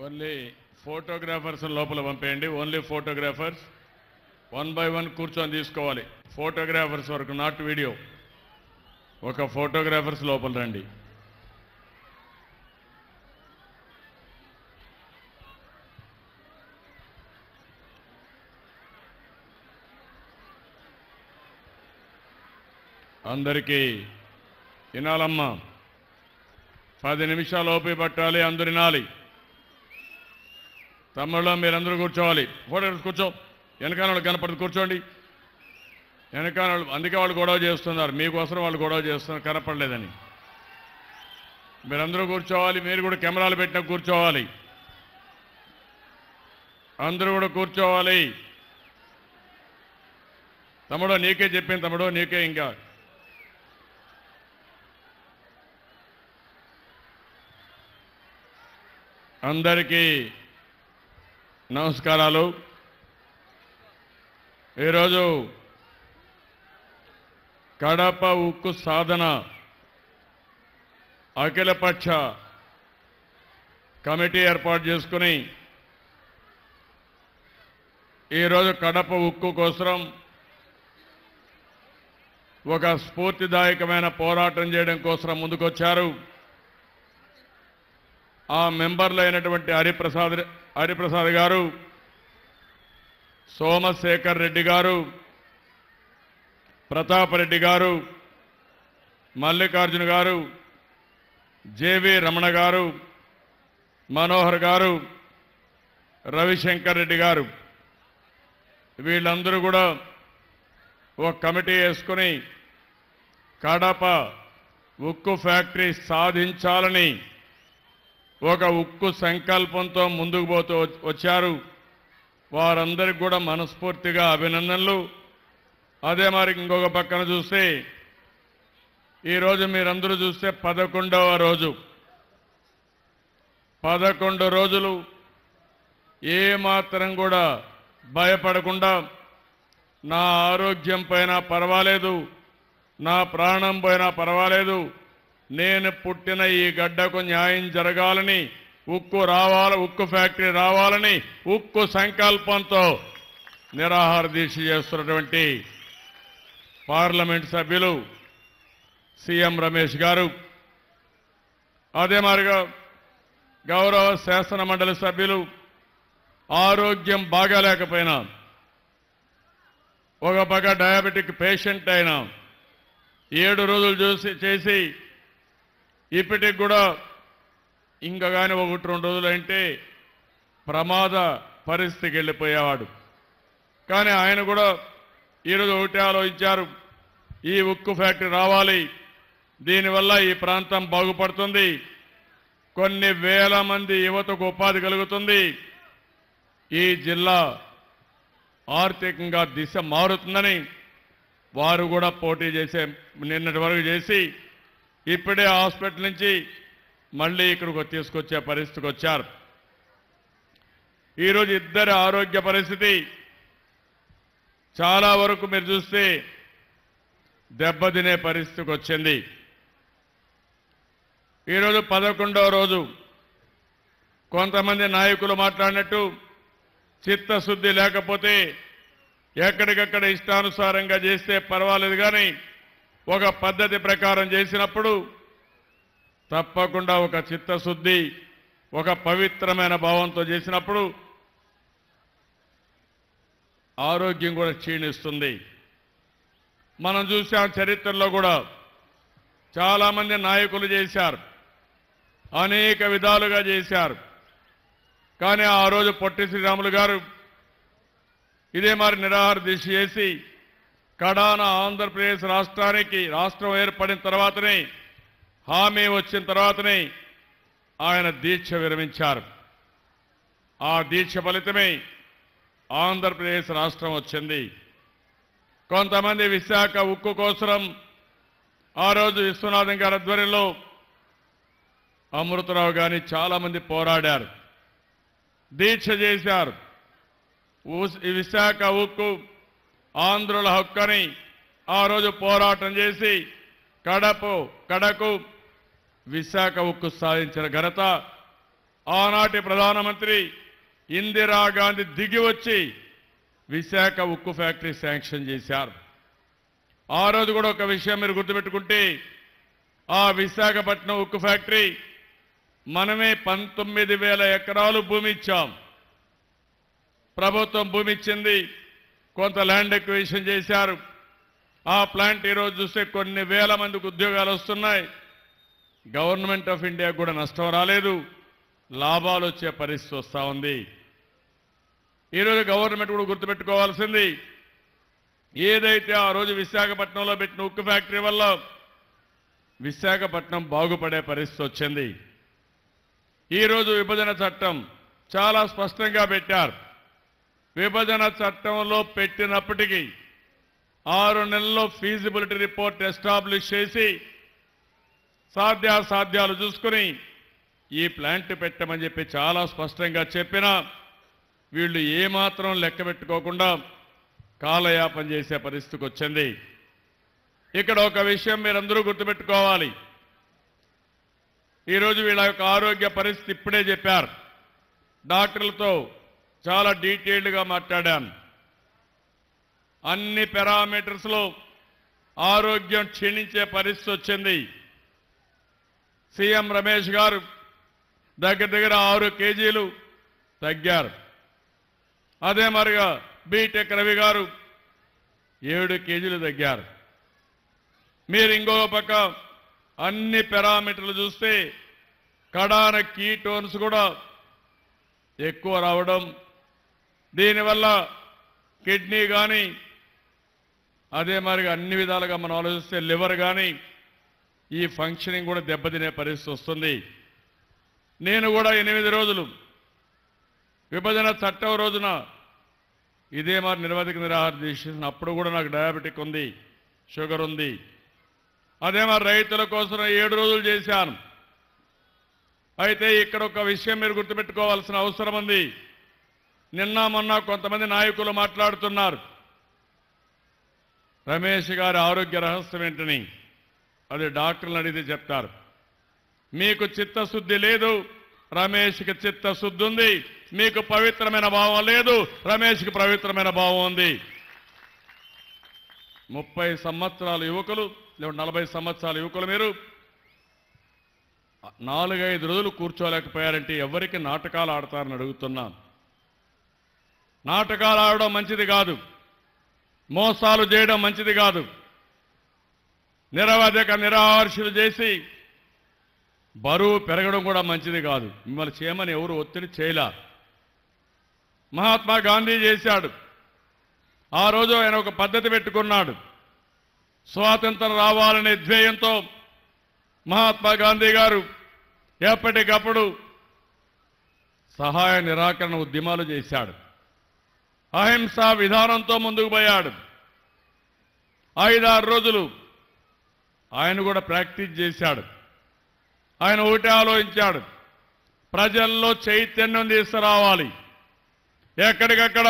only photographers లోపల పంపేయండి only photographers one by one కూర్చొని తీసుకోవాలి ఫోటోగ్రాఫర్స్ వరకు నాట్ వీడియో ఒక ఫోటోగ్రాఫర్స్ లోపల రండి అందరికీ వినాలమ్మా పది నిమిషాలు ఓపి పట్టాలి అందరు వినాలి తమ్ముళ్ళు మీరందరూ కూర్చోవాలి ఫోటో కూర్చో వెనకాల వాళ్ళు కనపడదు కూర్చోండి వెనకాల వాళ్ళు అందుకే వాళ్ళు గొడవ చేస్తున్నారు మీకోసం వాళ్ళు గొడవ చేస్తున్నారు కనపడలేదని మీరందరూ కూర్చోవాలి మీరు కూడా కెమెరాలు పెట్టిన కూర్చోవాలి అందరూ కూడా కూర్చోవాలి తమ్ముడు నీకే చెప్పింది తమ్ముడు నీకే ఇంకా అందరికీ నమస్కారాలు ఈరోజు కడప ఉక్కు సాధన అఖిలపక్ష కమిటీ ఏర్పాటు చేసుకుని ఈరోజు కడప ఉక్కు కోసం ఒక స్ఫూర్తిదాయకమైన పోరాటం చేయడం కోసం ముందుకొచ్చారు ఆ మెంబర్లు అయినటువంటి హరిప్రసాద్ హరిప్రసాద్ గారు సోమశేఖర్ రెడ్డి గారు ప్రతాప్ రెడ్డి గారు మల్లికార్జున గారు జేవి రమణ గారు మనోహర్ గారు రవిశంకర్ రెడ్డి గారు వీళ్ళందరూ కూడా ఒక కమిటీ వేసుకుని కడప ఉక్కు ఫ్యాక్టరీ సాధించాలని ఒక ఉక్కు సంకల్పంతో ముందుకు పోతూ వచ్- వచ్చారు వారందరికి కూడా మనస్ఫూర్తిగా అభినందనలు అదే మరి ఇంకొక పక్కన చూస్తే ఈరోజు మీరందరూ చూస్తే పదకొండవ రోజు పదకొండు రోజులు ఏ మాత్రం కూడా భయపడకుండా నా ఆరోగ్యం పైన పర్వాలేదు నా ప్రాణం పోయినా పర్వాలేదు నేను పుట్టిన ఈ గడ్డకు న్యాయం జరగాలని ఉక్కు రావాలి ఉక్కు ఫ్యాక్టరీ రావాలని ఉక్కు సంకల్పంతో నిరాహార దీక్ష చేస్తున్నటువంటి పార్లమెంట్ సభ్యులు సీఎం రమేష్ గారు అదే మాదిరిగా గౌరవ శాసన మండలి సభ్యులు ఆరోగ్యం బాగాలేకపోయినా ఒక పక్క డయాబెటిక్ పేషెంట్ అయినా ఏడు రోజులు చూసి చేసి ఇప్పటికి కూడా ఇంకా కానీ ఒకటి రెండు రోజులు అంటే ప్రమాద పరిస్థితికి వెళ్ళిపోయేవాడు కానీ ఆయన కూడా ఈరోజు ఒకటే ఆలోచించారు ఈ ఉక్కు ఫ్యాక్టరీ రావాలి దీనివల్ల ఈ ప్రాంతం బాగుపడుతుంది కొన్ని వేల మంది యువతకు ఉపాధి కలుగుతుంది ఈ జిల్లా ఆర్థికంగా దిశ మారుతుందని వారు కూడా పోటీ చేసే నిన్నటి వరకు చేసి ఇప్పుడే హాస్పిటల్ నుంచి మళ్ళీ ఇక్కడికి తీసుకొచ్చే పరిస్థితికి వచ్చారు ఈరోజు ఇద్దరి ఆరోగ్య పరిస్థితి చాలా వరకు మీరు చూస్తే దెబ్బతినే పరిస్థితికి వచ్చింది ఈరోజు పదకొండవ రోజు కొంతమంది నాయకులు మాట్లాడినట్టు చిత్తశుద్ధి లేకపోతే ఎక్కడికక్కడ ఇష్టానుసారంగా చేస్తే పర్వాలేదు కానీ ఒక పద్ధతి ప్రకారం చేసినప్పుడు తప్పకుండా ఒక చిత్తశుద్ధి ఒక పవిత్రమైన భావంతో చేసినప్పుడు ఆరోగ్యం కూడా క్షీణిస్తుంది మనం చూసాం చరిత్రలో కూడా చాలామంది నాయకులు చేశారు అనేక విధాలుగా చేశారు కానీ ఆ రోజు పొట్టి శ్రీరాములు గారు ఇదే మరి నిరాహార దీక్ష చేసి కడాన ఆంధ్రప్రదేశ్ రాష్ట్రానికి రాష్ట్రం ఏర్పడిన తర్వాతనే హామీ వచ్చిన తర్వాతనే ఆయన దీక్ష విరమించారు ఆ దీక్ష ఫలితమే ఆంధ్రప్రదేశ్ రాష్ట్రం వచ్చింది కొంతమంది విశాఖ ఉక్కు కోసం ఆ రోజు విశ్వనాథం గారి ఆధ్వర్యంలో అమృతరావు గాని చాలామంది పోరాడారు దీక్ష చేశారు ఊస్- ఈ విశాఖ ఉక్కు ఆంధ్రుల హక్కని ఆ రోజు పోరాటం చేసి కడపు కడకు విశాఖ ఉక్కు సాధించిన ఘనత ఆనాటి ప్రధానమంత్రి ఇందిరాగాంధీ దిగి వచ్చి విశాఖ ఉక్కు ఫ్యాక్టరీ శాంక్షన్ చేశారు ఆ రోజు కూడా ఒక విషయం మీరు గుర్తుపెట్టుకుంటే ఆ విశాఖపట్నం ఉక్కు ఫ్యాక్టరీ మనమే పంతొమ్మిది వేల ఎకరాలు భూమి ఇచ్చాం ప్రభుత్వం భూమి ఇచ్చింది కొంత ల్యాండ్ ఎక్విజిషన్ చేశారు ఆ ప్లాంట్ ఈరోజు చూస్తే కొన్ని వేల మందికి ఉద్యోగాలు వస్తున్నాయి గవర్నమెంట్ ఆఫ్ ఇండియా కూడా నష్టం రాలేదు లాభాలు వచ్చే పరిస్థితి వస్తూ ఉంది ఈరోజు గవర్నమెంట్ కూడా గుర్తుపెట్టుకోవాల్సింది ఏదైతే ఆ రోజు విశాఖపట్నంలో పెట్టిన ఉక్కు ఫ్యాక్టరీ వల్ల విశాఖపట్నం బాగుపడే పరిస్థితి వచ్చింది ఈరోజు విభజన చట్టం చాలా స్పష్టంగా పెట్టారు విభజన చట్టంలో పెట్టినప్పటికీ ఆరు నెలల్లో ఫీజిబిలిటీ రిపోర్ట్ ఎస్టాబ్లిష్ చేసి సాధ్యాసాధ్యాలు చూసుకుని ఈ ప్లాంట్ పెట్టమని చెప్పి చాలా స్పష్టంగా చెప్పినా వీళ్ళు ఏమాత్రం లెక్క పెట్టుకోకుండా కాలయాపన చేసే పరిస్థితికి వచ్చింది ఇక్కడ ఒక విషయం మీరందరూ గుర్తుపెట్టుకోవాలి ఈరోజు వీళ్ళ యొక్క ఆరోగ్య పరిస్థితి ఇప్పుడే చెప్పారు డాక్టర్లతో చాలా డీటెయిల్డ్గా మాట్లాడాను అన్ని పారామీటర్స్లో ఆరోగ్యం క్షీణించే పరిస్థితి వచ్చింది సీఎం రమేష్ గారు దగ్గర దగ్గర ఆరు కేజీలు తగ్గారు అదే మరిగా బీటెక్ రవి గారు ఏడు కేజీలు తగ్గారు మీరు ఇంకో పక్క అన్ని పారామీటర్లు చూస్తే కడాన కీటోన్స్ కూడా ఎక్కువ రావడం దీనివల్ల కిడ్నీ కానీ అదే మరిగా అన్ని విధాలుగా మనం ఆలోచిస్తే లివర్ కానీ ఈ ఫంక్షనింగ్ కూడా దెబ్బతినే పరిస్థితి వస్తుంది నేను కూడా ఎనిమిది రోజులు విభజన చట్టం రోజున ఇదే మరి నిరవధిక నిరాహార దీక్ష చేసిన అప్పుడు కూడా నాకు డయాబెటిక్ ఉంది షుగర్ ఉంది అదే మరి రైతుల కోసం ఏడు రోజులు చేశాను అయితే ఇక్కడ ఒక విషయం మీరు గుర్తుపెట్టుకోవాల్సిన అవసరం ఉంది నిన్న మొన్న కొంతమంది నాయకులు మాట్లాడుతున్నారు రమేష్ గారి ఆరోగ్య రహస్యం ఏంటని అది డాక్టర్లు అడిగితే చెప్తారు మీకు చిత్తశుద్ధి లేదు రమేష్కి చిత్తశుద్ధి ఉంది మీకు పవిత్రమైన భావం లేదు రమేష్కి పవిత్రమైన భావం ఉంది ముప్పై సంవత్సరాల యువకులు లేదా నలభై సంవత్సరాల యువకులు మీరు నాలుగైదు రోజులు కూర్చోలేకపోయారంటే ఎవరికి నాటకాలు ఆడతారని అడుగుతున్నాను నాటకాలు ఆడడం మంచిది కాదు మోసాలు చేయడం మంచిది కాదు నిరవధిక నిరాహర్షులు చేసి బరువు పెరగడం కూడా మంచిది కాదు మిమ్మల్ని చేయమని ఎవరు ఒత్తిడి చేయలే మహాత్మా గాంధీ చేశాడు ఆ రోజు ఆయన ఒక పద్ధతి పెట్టుకున్నాడు స్వాతంత్రం రావాలనే ధ్యేయంతో మహాత్మా గాంధీ గారు ఎప్పటికప్పుడు సహాయ నిరాకరణ ఉద్యమాలు చేశాడు అహింసా విధానంతో ముందుకు పోయాడు ఐదారు రోజులు ఆయన కూడా ప్రాక్టీస్ చేశాడు ఆయన ఒకటే ఆలోచించాడు ప్రజల్లో చైతన్యం తీసుకురావాలి ఎక్కడికక్కడ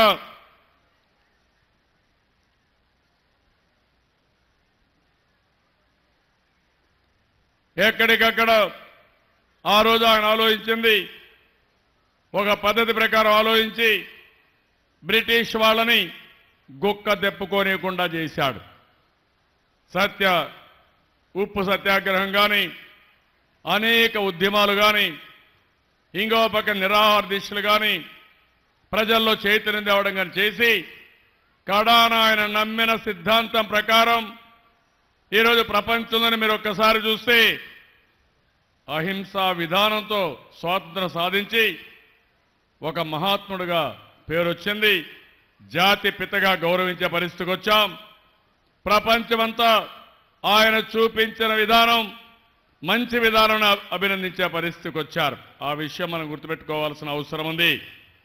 ఎక్కడికక్కడ ఆ రోజు ఆయన ఆలోచించింది ఒక పద్ధతి ప్రకారం ఆలోచించి బ్రిటిష్ వాళ్ళని గుక్క తెప్పుకోనియకుండా చేశాడు సత్య ఉప్పు సత్యాగ్రహం కానీ అనేక ఉద్యమాలు కానీ ఇంకో పక్క నిరాహార దీక్షలు కానీ ప్రజల్లో చైతన్యం తేవడం కానీ చేసి కడాన ఆయన నమ్మిన సిద్ధాంతం ప్రకారం ఈరోజు ప్రపంచంలోని మీరు ఒక్కసారి చూస్తే అహింసా విధానంతో స్వాతంత్రం సాధించి ఒక మహాత్ముడుగా పేరొచ్చింది జాతి పితగా గౌరవించే పరిస్థితికి వచ్చాం ప్రపంచమంతా ఆయన చూపించిన విధానం మంచి విధానం అభినందించే పరిస్థితికి వచ్చారు ఆ విషయం మనం గుర్తుపెట్టుకోవాల్సిన అవసరం ఉంది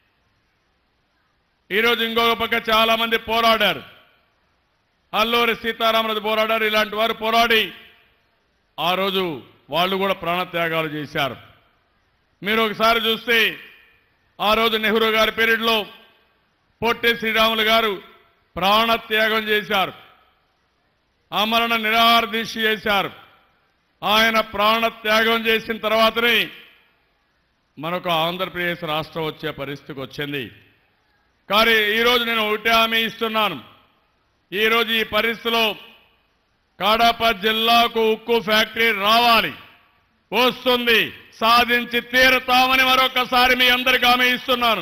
ఈరోజు ఇంకొక పక్క చాలా మంది పోరాడారు అల్లూరి సీతారామరాజు పోరాడారు ఇలాంటి వారు పోరాడి ఆ రోజు వాళ్ళు కూడా ప్రాణత్యాగాలు చేశారు మీరు ఒకసారి చూస్తే ఆ రోజు నెహ్రూ గారి పీరియడ్లో పొట్టి శ్రీరాములు గారు ప్రాణత్యాగం చేశారు అమరణ నిరాహార దీక్ష చేశారు ఆయన ప్రాణత్యాగం చేసిన తర్వాతనే మనకు ఆంధ్రప్రదేశ్ రాష్ట్రం వచ్చే పరిస్థితికి వచ్చింది కానీ ఈరోజు నేను ఒకటే హామీ ఇస్తున్నాను ఈరోజు ఈ పరిస్థితిలో కడప జిల్లాకు ఉక్కు ఫ్యాక్టరీ రావాలి వస్తుంది సాధించి తీరుతామని మరొకసారి మీ అందరికీ హామీ ఇస్తున్నాను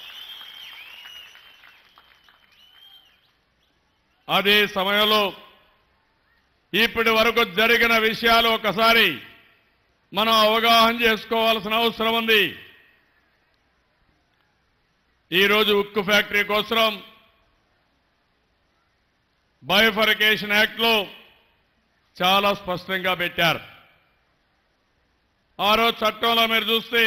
అదే సమయంలో ఇప్పటి వరకు జరిగిన విషయాలు ఒకసారి మనం అవగాహన చేసుకోవాల్సిన అవసరం ఉంది ఈరోజు ఉక్కు ఫ్యాక్టరీ కోసం బయోఫరికేషన్ యాక్ట్లో చాలా స్పష్టంగా పెట్టారు ఆ రోజు చట్టంలో మీరు చూస్తే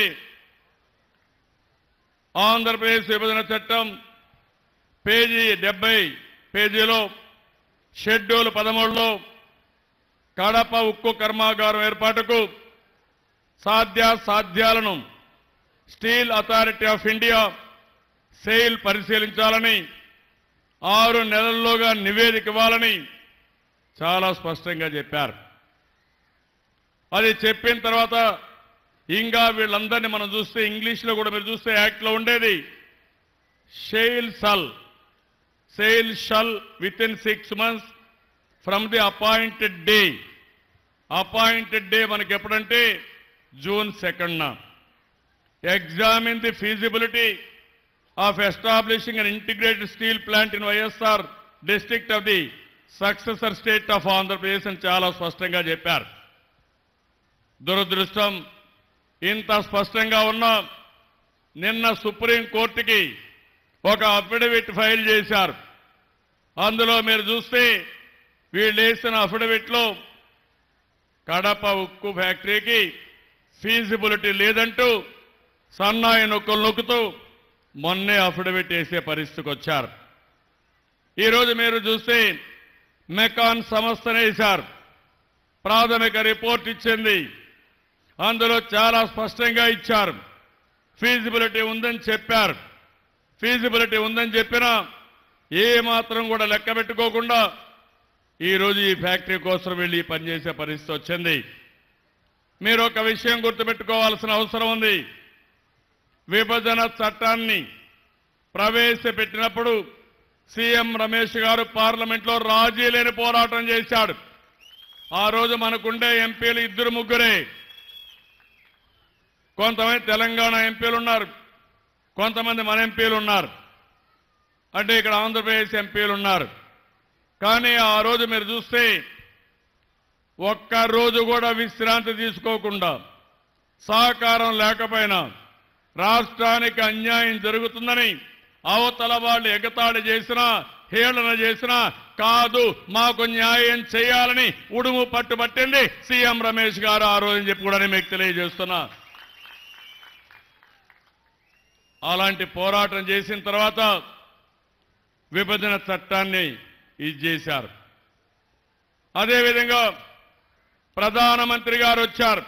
ఆంధ్రప్రదేశ్ విభజన చట్టం పేజీ డెబ్బై పేజీలో షెడ్యూల్ పదమూడులో కడప ఉక్కు కర్మాగారం ఏర్పాటుకు సాధ్య సాధ్యాలను Steel Authority of India SAIL పరిశీలించాలని ఆరు నెలల్లోగా నివేదిక ఇవ్వాలని చాలా స్పష్టంగా చెప్పారు అది చెప్పిన తర్వాత ఇంకా వీళ్ళందరినీ మనం చూస్తే ఇంగ్లీష్లో కూడా మీరు చూస్తే యాక్ట్లో ఉండేది షెయిల్ సల్ సేల్ shall within six months from the appointed day appointed day మనకి ఎప్పుడంటే జూన్ సెకండ్న examine the feasibility of establishing an integrated steel plant in YSR district of the successor state of Andhra Pradesh అని చాలా స్పష్టంగా చెప్పారు దురదృష్టం ఇంత స్పష్టంగా ఉన్న నిన్న సుప్రీం కోర్టుకి ఒక అఫిడవిట్ ఫైల్ చేశారు అందులో మీరు చూస్తే వీళ్ళు వేసిన అఫిడవిట్లో కడప ఉక్కు ఫ్యాక్టరీకి ఫీజిబిలిటీ లేదంటూ సన్నాయి నొక్కులు నొక్కుతూ మొన్నే అఫిడవిట్ వేసే పరిస్థితికి వచ్చారు ఈరోజు మీరు చూస్తే మెకాన్ సంస్థను వేశారు ప్రాథమిక రిపోర్ట్ ఇచ్చింది అందులో చాలా స్పష్టంగా ఇచ్చారు ఫీజిబిలిటీ ఉందని చెప్పారు ఫీజిబిలిటీ ఉందని చెప్పినా ఏ మాత్రం కూడా లెక్క పెట్టుకోకుండా ఈరోజు ఈ ఫ్యాక్టరీ కోసం వెళ్ళి ఈ పనిచేసే పరిస్థితి వచ్చింది మీరు ఒక విషయం గుర్తుపెట్టుకోవాల్సిన అవసరం ఉంది విభజన చట్టాన్ని ప్రవేశపెట్టినప్పుడు సీఎం రమేష్ గారు పార్లమెంట్లో రాజీ లేని పోరాటం చేశాడు ఆ రోజు మనకుండే ఎంపీలు ఇద్దరు ముగ్గురే కొంతమంది తెలంగాణ ఎంపీలు ఉన్నారు కొంతమంది మన ఎంపీలు ఉన్నారు అంటే ఇక్కడ ఆంధ్రప్రదేశ్ ఎంపీలు ఉన్నారు కానీ ఆ రోజు మీరు చూస్తే ఒక్క రోజు కూడా విశ్రాంతి తీసుకోకుండా సహకారం లేకపోయినా రాష్ట్రానికి అన్యాయం జరుగుతుందని అవతల వాళ్ళు ఎగతాళి చేసినా హేళన చేసినా కాదు మాకు న్యాయం చేయాలని ఉడుము పట్టుబట్టింది సీఎం రమేష్ గారు ఆ రోజు చెప్పి కూడా నేను మీకు తెలియజేస్తున్నా అలాంటి పోరాటం చేసిన తర్వాత విభజన చట్టాన్ని ఇది చేశారు అదేవిధంగా ప్రధానమంత్రి గారు వచ్చారు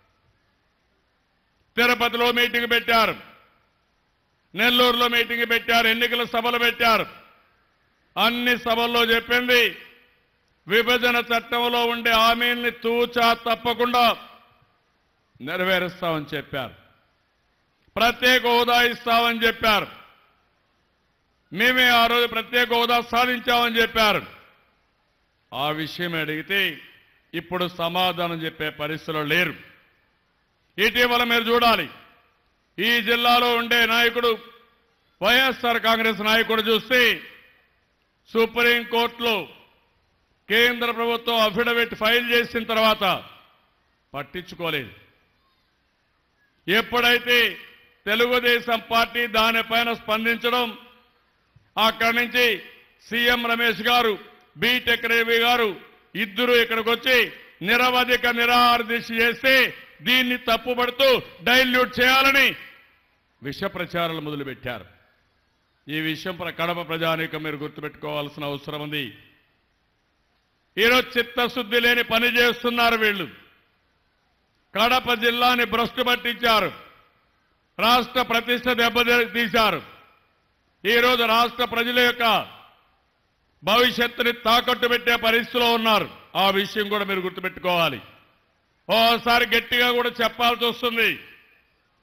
తిరుపతిలో మీటింగ్ పెట్టారు నెల్లూరులో మీటింగ్ పెట్టారు ఎన్నికల సభలు పెట్టారు అన్ని సభల్లో చెప్పింది విభజన చట్టంలో ఉండే హామీల్ని తూచా తప్పకుండా నెరవేరుస్తామని చెప్పారు ప్రత్యేక హోదా ఇస్తామని చెప్పారు మేమే ఆ రోజు ప్రత్యేక హోదా సాధించామని చెప్పారు ఆ విషయం అడిగితే ఇప్పుడు సమాధానం చెప్పే పరిస్థితిలో లేరు ఇటీవల మీరు చూడాలి ఈ జిల్లాలో ఉండే నాయకుడు వైఎస్ఆర్ కాంగ్రెస్ నాయకుడు చూస్తే సుప్రీంకోర్టులో కేంద్ర ప్రభుత్వం అఫిడవిట్ ఫైల్ చేసిన తర్వాత పట్టించుకోలేదు ఎప్పుడైతే తెలుగుదేశం పార్టీ దానిపైన స్పందించడం అక్కడి నుంచి సీఎం రమేష్ గారు బీటెక్ రవి గారు ఇద్దరు ఇక్కడికి వచ్చి నిరవధిక నిరాహార దీక్ష చేస్తే దీన్ని తప్పుపడుతూ డైల్యూట్ చేయాలని విష ప్రచారాలు మొదలుపెట్టారు ఈ విషయం ప్ర- కడప ప్రజానీకం మీరు గుర్తుపెట్టుకోవాల్సిన అవసరం ఉంది ఈరోజు చిత్తశుద్ధి లేని పని చేస్తున్నారు వీళ్ళు కడప జిల్లాని భ్రష్టు పట్టించారు రాష్ట్ర ప్రతిష్ట దెబ్బతీశారు ఈరోజు రాష్ట్ర ప్రజల యొక్క భవిష్యత్తుని తాకట్టు పెట్టే పరిస్థితిలో ఉన్నారు ఆ విషయం కూడా మీరు గుర్తుపెట్టుకోవాలి ఓసారి గట్టిగా కూడా చెప్పాల్సి వస్తుంది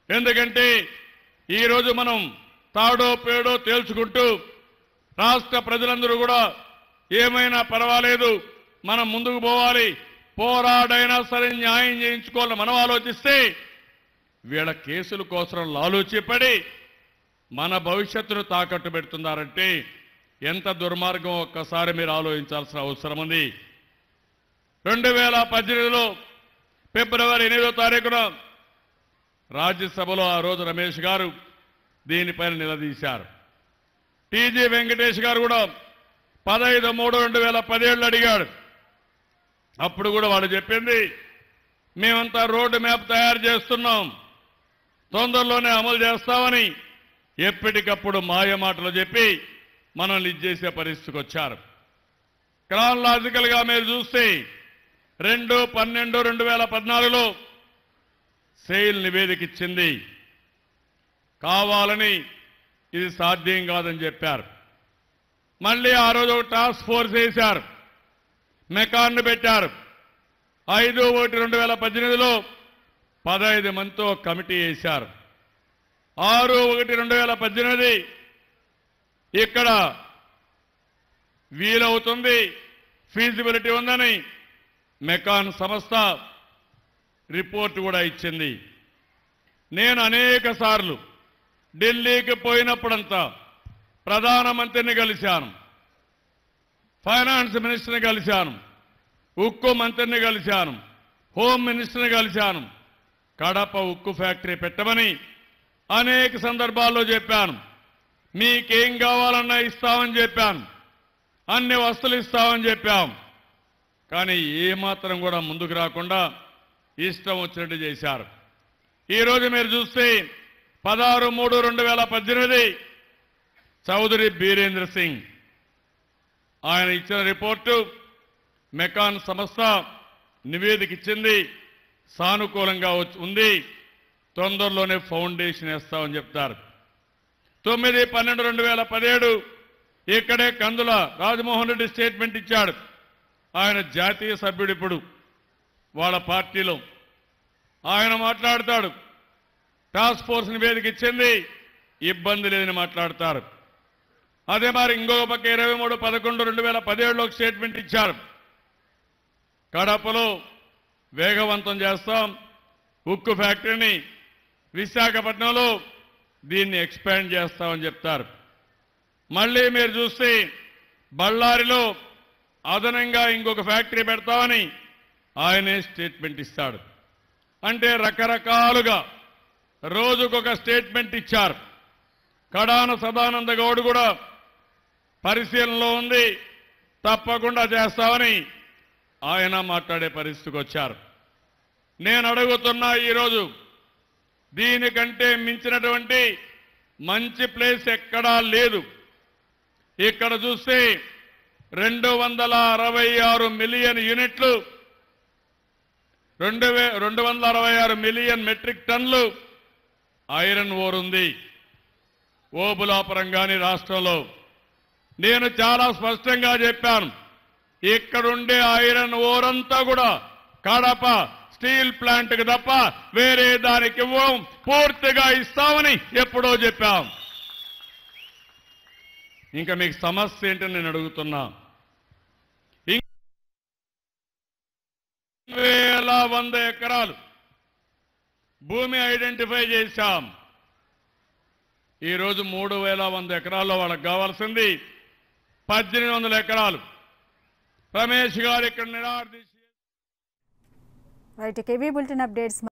ఎందుకంటే ఈరోజు మనం తాడో పేడో తేల్చుకుంటూ రాష్ట్ర ప్రజలందరూ కూడా ఏమైనా పర్వాలేదు మనం ముందుకు పోవాలి పోరాడైనా సరే న్యాయం చేయించుకోవాలని మనం ఆలోచిస్తే వీళ్ళ కేసుల కోసం లాలూచిపడి మన భవిష్యత్తును తాకట్టు పెడుతున్నారంటే ఎంత దుర్మార్గం ఒక్కసారి మీరు ఆలోచించాల్సిన అవసరం ఉంది రెండు వేల పద్దెనిమిదిలో ఫిబ్రవరి ఎనిమిదో తారీఖున రాజ్యసభలో ఆ రోజు రమేష్ గారు దీనిపైన నిలదీశారు టీజీ వెంకటేష్ గారు కూడా పదహైదు మూడు రెండు వేల పదిహేడులో అడిగాడు అప్పుడు కూడా వాళ్ళు చెప్పింది మేమంతా రోడ్డు మ్యాప్ తయారు చేస్తున్నాం తొందరలోనే అమలు చేస్తామని ఎప్పటికప్పుడు మాయ మాటలు చెప్పి మనల్ని ఇచ్చేసే పరిస్థితికి వచ్చారు క్రానలాజికల్ గా మీరు చూస్తే రెండు పన్నెండు రెండు వేల పద్నాలుగులో సెయిల్ నివేదిక ఇచ్చింది కావాలని ఇది సాధ్యం కాదని చెప్పారు మళ్ళీ ఆ రోజు ఒక టాస్క్ ఫోర్స్ వేశారు మెకాన్ను పెట్టారు ఐదు ఒకటి రెండు వేల పద్దెనిమిదిలో పదహైదు మందితో కమిటీ వేశారు ఆరు ఒకటి రెండు వేల పద్దెనిమిది ఇక్కడ వీలవుతుంది ఫీజిబిలిటీ ఉందని మెకాన్ సంస్థ రిపోర్ట్ కూడా ఇచ్చింది నేను అనేక సార్లు ఢిల్లీకి పోయినప్పుడంతా ప్రధానమంత్రిని కలిశాను ఫైనాన్స్ మినిస్టర్ని కలిశాను ఉక్కు మంత్రిని కలిశాను హోమ్ మినిస్టర్ని కలిశాను కడప ఉక్కు ఫ్యాక్టరీ పెట్టమని అనేక సందర్భాల్లో చెప్పాను మీకేం కావాలన్నా ఇస్తామని చెప్పాను అన్ని వస్తువులు ఇస్తామని చెప్పాం కానీ ఏమాత్రం కూడా ముందుకు రాకుండా ఇష్టం వచ్చినట్టు చేశారు ఈరోజు మీరు చూస్తే పదహారు మూడు రెండు వేల పద్దెనిమిది చౌదరి బీరేంద్ర సింగ్ ఆయన ఇచ్చిన రిపోర్టు మెకాన్ సంస్థ నివేదిక ఇచ్చింది సానుకూలంగా వచ్చి- ఉంది తొందరలోనే ఫౌండేషన్ వేస్తామని చెప్తారు తొమ్మిది పన్నెండు రెండు వేల పదిహేడు ఇక్కడే కందుల రాజమోహన్ రెడ్డి స్టేట్మెంట్ ఇచ్చాడు ఆయన జాతీయ సభ్యుడు ఇప్పుడు వాళ్ళ పార్టీలో ఆయన మాట్లాడతాడు టాస్క్ ఫోర్స్ నివేదిక ఇచ్చింది ఇబ్బంది లేదని మాట్లాడతారు అదే మరి ఇంకొక పక్క ఇరవై మూడు పదకొండు రెండు వేల పదిహేడులో ఒక స్టేట్మెంట్ ఇచ్చారు కడపలో వేగవంతం చేస్తాం ఉక్కు ఫ్యాక్టరీని విశాఖపట్నంలో దీన్ని ఎక్స్పాండ్ చేస్తామని చెప్తారు మళ్ళీ మీరు చూస్తే బళ్ళారిలో అదనంగా ఇంకొక ఫ్యాక్టరీ పెడతామని ఆయనే స్టేట్మెంట్ ఇస్తాడు అంటే రకరకాలుగా రోజుకొక స్టేట్మెంట్ ఇచ్చారు కడాన సదానంద గౌడ్ కూడా పరిశీలనలో ఉంది తప్పకుండా చేస్తామని ఆయన మాట్లాడే పరిస్థితికి వచ్చారు నేను అడుగుతున్నా ఈరోజు దీనికంటే మించినటువంటి మంచి ప్లేస్ ఎక్కడా లేదు ఇక్కడ చూస్తే రెండు వందల అరవై ఆరు మిలియన్ యూనిట్లు రెండు వే రెండు వందల అరవై ఆరు మిలియన్ మెట్రిక్ టన్లు ఐరన్ ఓర్ ఉంది ఓబులాపురం కానీ రాష్ట్రంలో నేను చాలా స్పష్టంగా చెప్పాను ఇక్కడుండే ఐరన్ ఓర్ అంతా కూడా కడప స్టీల్ ప్లాంట్కి తప్ప వేరే దానికి ఇవ్వం పూర్తిగా ఇస్తామని ఎప్పుడో చెప్పాం ఇంకా మీకు సమస్య ఏంటని నేను అడుగుతున్నా ఇం- వేల వంద ఎకరాలు భూమి ఐడెంటిఫై చేశాం ఈరోజు మూడు వేల వంద ఎకరాల్లో వాళ్ళకి కావాల్సింది పద్దెనిమిది వందల ఎకరాలు రమేష్ గారు ఇక్కడ నిరాదీసి రైట్ కేవీ బులెటిన్ అప్డేట్స్